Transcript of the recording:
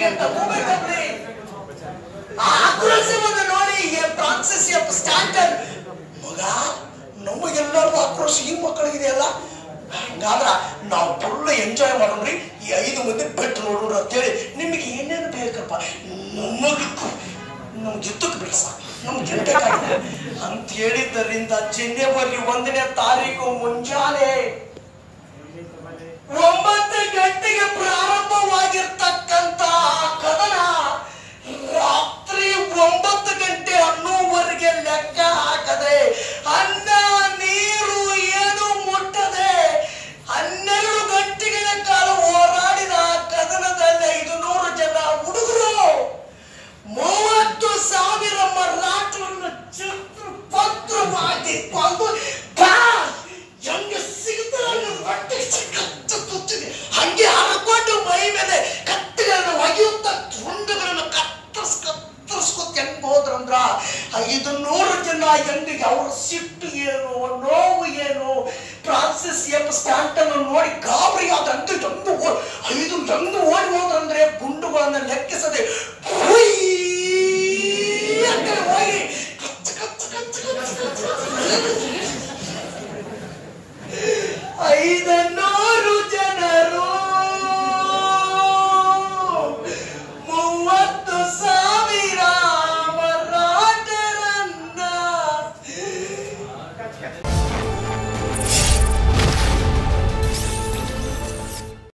ತಗೋಬೇಕಲ್ರಿ ಆ ಆಕ್ರೋಶವನ್ನು ನೋಡಿ ಈ ಫ್ರಾನ್ಸಿಸ್ ಎಫ್ ಸ್ಟ್ಯಾಂಟನ್ ಮಗ ನಮಗೆಲ್ಲರಿಗೂ ಆಕ್ರೋಶ ಈ ಮಕ್ಕಳಿಗಿದೆಯಲ್ಲ ಹಂಗಾದ್ರ ನಾವು ಫುಲ್ ಎಂಜಾಯ್ ಮಾಡೋಣ್ರಿ ಈ ಐದು ಮಂದಿ ಬಿಟ್ಟು ನೋಡೋಣ ಅಂತೇಳಿ ನಿಮಗೆ ಏನೇನು ಬೇಕಪ್ಪ ನಮಗೆ ನಮ್ಗೆ ಯುದ್ಧಕ್ಕೆ ಬಿಡಿ ಸಾಕು ನಮ್ಗೆ ಗೆಲ್ಬೇಕಾಗಿದೆ ಅಂತ ಹೇಳಿದ್ದರಿಂದ ಜನವರಿ ಒಂದನೇ ತಾರೀಕು ಮುಂಜಾನೆ ಒಂಬತ್ತು ಗಂಟೆಗೆ ಪ್ರಾರಂಭವಾಗಿರ್ತಕ್ಕಂತ ಆ ಕದನ ರಾತ್ರಿ ಒಂಬತ್ತು ಗಂಟೆ ಅನ್ನೋವರೆಗೆ ಲೆಕ್ಕ ಹಾಕದೆ ಅನ್ನ ನೀರು ಏನು ಮುಟ್ಟದೆ ಹನ್ನೆರಡು ಗಂಟೆಗಳ ಕಾಲ ಹೋರಾಡಿದ ಆ ಕದನದಲ್ಲಿ ಐದು ನೂರು ಜನ ಹುಡುಗರು ಮೂವತ್ತು ಸಾವಿರ ಮರಾಠವನ್ನು ಚಿತ್ರ ಪತ್ರವಾಗಿ ಕೊಂದು ಬಾ ಹೆಂಗೆ ಸಿಗ್ತಾರೆ ಹೊಟ್ಟೆ ಕತ್ತು ತುತ್ತಿದೆ ಹಂಗೆ ಹರಕೊಂಡು ಮೈ ಮೇಲೆ ಕತ್ತಿಗಳನ್ನು ಒಗೆಯುತ್ತ ತುಂಡುಗಳನ್ನು ಕತ್ತರಿಸ್ ಕತ್ತರಿಸ್ಕೊತ ಹೆಂಗ್ ಹೋದ್ರಂದ್ರ ಐದು ನೂರು ಜನ ಹೆಂಗಿಗೆ ಅವ್ರ ಸಿಟ್ಟು ಏನು ನೋವು ಏನು ಫ್ರಾನ್ಸಿಸ್ ಎಫ್ ಸ್ಟ್ಯಾಂಟನ್ ನೋಡಿ ಗಾಬರಿ ಆದಂತೆ ಹೆಂಗು ಓ- ಐದು ಹೆಂಗು ಓಡಿ ಹೋದ್ರಂದ್ರೆ ಗುಂಡುಗಳನ್ನ ಲೆಕ್ಕಿಸದೆ ಹುಯ್